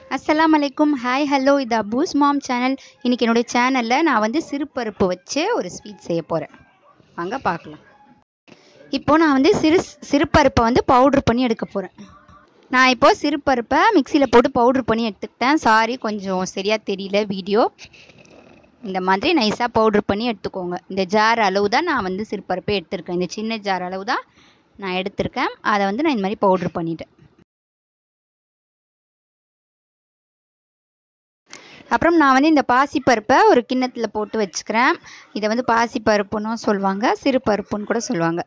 அஸ்ஸலாமு அலைக்கும் hi hello இது அபூஸ் மாம் சேனல் இன்றைக்கி என்னுடைய சேனலில் நான் வந்து சிறுபருப்பு வச்சு ஒரு ஸ்வீட் செய்ய போகிறேன் வாங்க பார்க்கலாம் இப்போது நான் வந்து சிறு சிறுபருப்பை வந்து பவுட்ரு பண்ணி எடுக்க போகிறேன் நான் இப்போது சிறுபருப்பை மிக்சியில் போட்டு பவுட்ரு பண்ணி எடுத்துக்கிட்டேன் சாரி கொஞ்சம் சரியாக தெரியல வீடியோ இந்த மாதிரி நைஸாக பவுட்ரு பண்ணி எடுத்துக்கோங்க இந்த ஜார் அளவு தான் நான் வந்து சிறுபருப்பை எடுத்திருக்கேன் இந்த சின்ன ஜார் அளவு தான் நான் எடுத்திருக்கேன் அதை வந்து நான் இந்த மாதிரி பவுட்ரு பண்ணிட்டேன் அப்புறம் நான் வந்து இந்த பாசிப்பருப்பை ஒரு கிண்ணத்தில் போட்டு வச்சுக்கிறேன் இதை வந்து பாசிப்பருப்புன்னு சொல்லுவாங்க சிறு பருப்புன்னு கூட சொல்லுவாங்க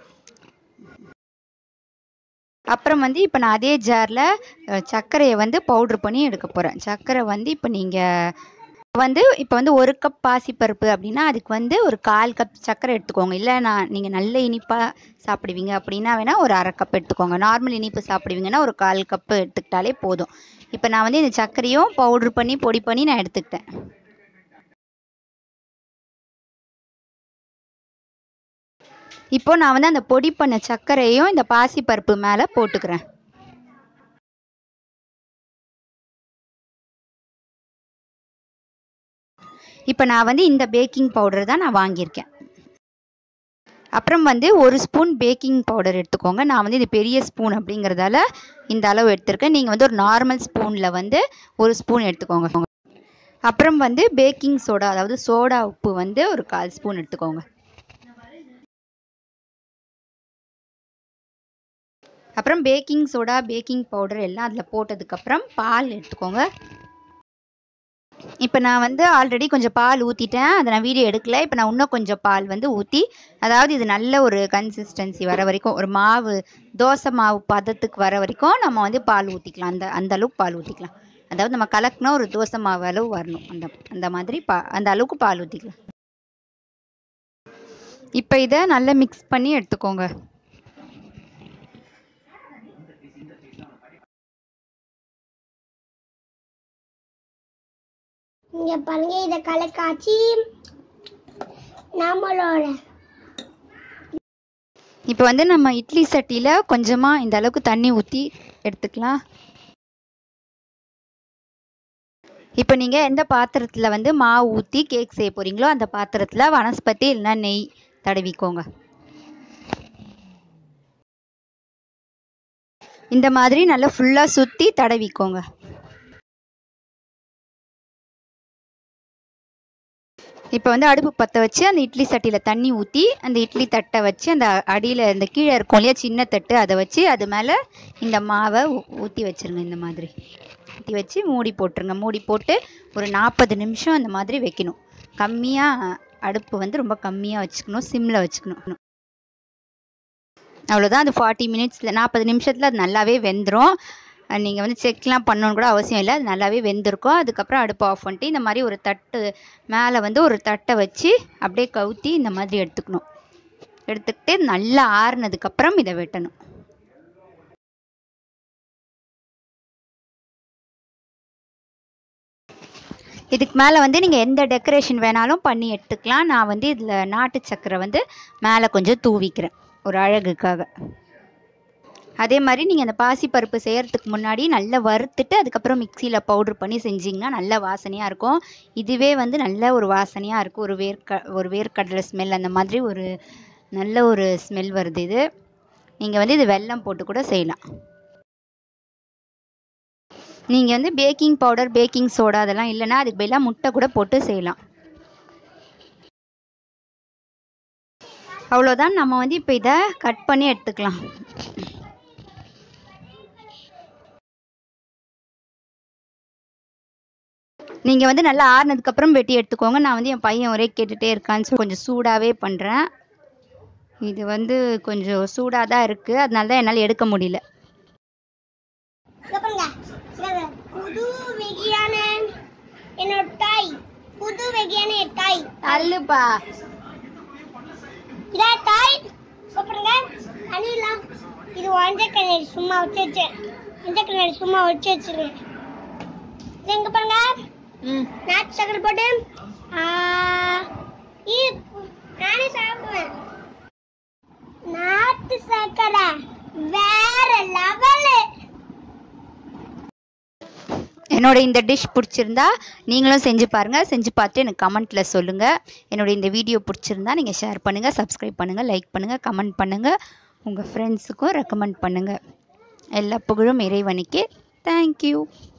அப்புறம் வந்து இப்போ நான் அதே ஜாரில் சர்க்கரையை வந்து பவுட்ரு பண்ணி எடுக்க போகிறேன் சர்க்கரை வந்து இப்போ நீங்கள் வந்து இப்போ வந்து ஒரு கப் பாசிப்பருப்பு அப்படின்னா அதுக்கு வந்து ஒரு கால் கப் சர்க்கரை எடுத்துக்கோங்க இல்லை நான் நீங்கள் நல்ல இனிப்பாக சாப்பிடுவீங்க அப்படின்னா வேணால் ஒரு அரை கப் எடுத்துக்கோங்க நார்மல் இனிப்பு சாப்பிடுவீங்கன்னா ஒரு கால் கப்பு எடுத்துக்கிட்டாலே போதும் இப்போ நான் வந்து இந்த சர்க்கரையும் பவுட்ரு பண்ணி பொடி பண்ணி நான் எடுத்துக்கிட்டேன் இப்போ நான் வந்து அந்த பொடி பண்ண சர்க்கரையும் இந்த பாசிப்பருப்பு மேலே போட்டுக்கிறேன் இப்போ நான் வந்து இந்த பேக்கிங் பவுடர் தான் நான் வாங்கியிருக்கேன் அப்புறம் வந்து ஒரு ஸ்பூன் பேக்கிங் பவுடர் எடுத்துக்கோங்க நான் வந்து இது பெரிய ஸ்பூன் அப்படிங்கிறதால இந்த அளவு எடுத்திருக்கேன் நீங்கள் வந்து ஒரு நார்மல் ஸ்பூனில் வந்து ஒரு ஸ்பூன் எடுத்துக்கோங்க அப்புறம் வந்து பேக்கிங் சோடா அதாவது சோடா உப்பு வந்து ஒரு கால் ஸ்பூன் எடுத்துக்கோங்க அப்புறம் பேக்கிங் சோடா பேக்கிங் பவுடர் எல்லாம் அதில் போட்டதுக்கப்புறம் பால் எடுத்துக்கோங்க இப்போ நான் வந்து ஆல்ரெடி கொஞ்சம் பால் ஊற்றிட்டேன் அதை நான் வீடியோ எடுக்கல இப்போ நான் இன்னும் கொஞ்சம் பால் வந்து ஊற்றி அதாவது இது நல்ல ஒரு கன்சிஸ்டன்சி வர வரைக்கும் ஒரு மாவு தோசை மாவு பதத்துக்கு வர வரைக்கும் நம்ம வந்து பால் ஊற்றிக்கலாம் அந்த அந்த அளவுக்கு பால் ஊற்றிக்கலாம் அதாவது நம்ம கலக்குனா ஒரு தோசை மாவு அளவு வரணும் அந்த அந்த மாதிரி பா அந்த அளவுக்கு பால் ஊற்றிக்கலாம் இப்போ இதை நல்லா மிக்ஸ் பண்ணி எடுத்துக்கோங்க இங்க பாருங்க இத கலக்காச்சி நம்மளோட இப்போ வந்து நம்ம இட்லி சட்டியில் கொஞ்சமாக இந்த அளவுக்கு தண்ணி ஊற்றி எடுத்துக்கலாம் இப்போ நீங்கள் எந்த பாத்திரத்தில் வந்து மாவு ஊற்றி கேக் செய்ய போகிறீங்களோ அந்த பாத்திரத்தில் வனஸ்பதி இல்லைன்னா நெய் தடவிக்கோங்க இந்த மாதிரி நல்லா ஃபுல்லாக சுற்றி தடவிக்கோங்க இப்போ வந்து அடுப்பு பற்ற வச்சு அந்த இட்லி சட்டியில் தண்ணி ஊற்றி அந்த இட்லி தட்டை வச்சு அந்த அடியில் இந்த கீழே இருக்கும் இல்லையா சின்ன தட்டு அதை வச்சு அது மேலே இந்த மாவை ஊற்றி வச்சுருங்க இந்த மாதிரி ஊற்றி வச்சு மூடி போட்டுருங்க மூடி போட்டு ஒரு நாற்பது நிமிஷம் அந்த மாதிரி வைக்கணும் கம்மியாக அடுப்பு வந்து ரொம்ப கம்மியாக வச்சுக்கணும் சிம்மில் வச்சுக்கணும் அவ்வளோதான் அது ஃபார்ட்டி மினிட்ஸில் நாற்பது நிமிஷத்தில் அது நல்லாவே வெந்துடும் நீங்கள் வந்து செக்லாம் பண்ணணுன்னு கூட அவசியம் இல்லை அது நல்லாவே வெந்திருக்கும் அதுக்கப்புறம் அடுப்பு ஆஃப் பண்ணிட்டு இந்த மாதிரி ஒரு தட்டு மேலே வந்து ஒரு தட்டை வச்சு அப்படியே கவுத்தி இந்த மாதிரி எடுத்துக்கணும் எடுத்துக்கிட்டு நல்லா ஆறுனதுக்கப்புறம் இதை வெட்டணும் இதுக்கு மேலே வந்து நீங்கள் எந்த டெக்கரேஷன் வேணாலும் பண்ணி எடுத்துக்கலாம் நான் வந்து இதில் நாட்டு சக்கரை வந்து மேலே கொஞ்சம் தூவிக்கிறேன் ஒரு அழகுக்காக அதே மாதிரி நீங்கள் அந்த பாசிப்பருப்பு செய்கிறதுக்கு முன்னாடி நல்லா வறுத்துட்டு அதுக்கப்புறம் மிக்சியில் பவுட்ரு பண்ணி செஞ்சிங்கன்னா நல்ல வாசனையாக இருக்கும் இதுவே வந்து நல்ல ஒரு வாசனையாக இருக்கும் ஒரு வேர்க்க ஒரு வேர்க்கடலை ஸ்மெல் அந்த மாதிரி ஒரு நல்ல ஒரு ஸ்மெல் வருது இது நீங்கள் வந்து இது வெல்லம் போட்டு கூட செய்யலாம் நீங்கள் வந்து பேக்கிங் பவுடர் பேக்கிங் சோடா அதெல்லாம் இல்லைன்னா அதுக்கு பதிலாக முட்டை கூட போட்டு செய்யலாம் அவ்வளோதான் நம்ம வந்து இப்போ இதை கட் பண்ணி எடுத்துக்கலாம் நீங்கள் வந்து நல்லா ஆறுனதுக்கப்புறம் வெட்டி எடுத்துக்கோங்க நான் வந்து என் பையன் ஒரே கேட்டுகிட்டே இருக்கான்னு சொல்லி கொஞ்சம் சூடாகவே பண்ணுறேன் இது வந்து கொஞ்சம் சூடாக தான் இருக்குது அதனால தான் என்னால் எடுக்க முடியல இங்க பாருங்க இங்க புது வெகியான என்னோட தாய் புது வெகியான என் தாய் அல்லுப்பா இதா தாய் இங்க பாருங்க அணிலாம் இது வஞ்ச கண்ணாடி சும்மா வச்சு வச்சேன் வஞ்ச கண்ணாடி சும்மா வச்சு வச்சிருக்கேன் இது எங்க பாருங்க ம் நாட்டு சக்கரை போட்டு ஆ, இது நானே சாப்பிடுவேன் நாட்டு சக்கரை வேற லெவலு என்னோட இந்த டிஷ் பிடிச்சிருந்தா நீங்களும் செஞ்சு பாருங்கள் செஞ்சு பார்த்துட்டு எனக்கு கமெண்ட்டில் சொல்லுங்கள் என்னோட இந்த வீடியோ பிடிச்சிருந்தா நீங்கள் ஷேர் பண்ணுங்கள் சப்ஸ்கிரைப் பண்ணுங்கள் லைக் பண்ணுங்கள் கமெண்ட் பண்ணுங்கள் உங்கள் ஃப்ரெண்ட்ஸுக்கும் ரெக்கமெண்ட் பண்ணுங்கள் எல்லா புகழும் இறைவனுக்கே தேங்க்யூ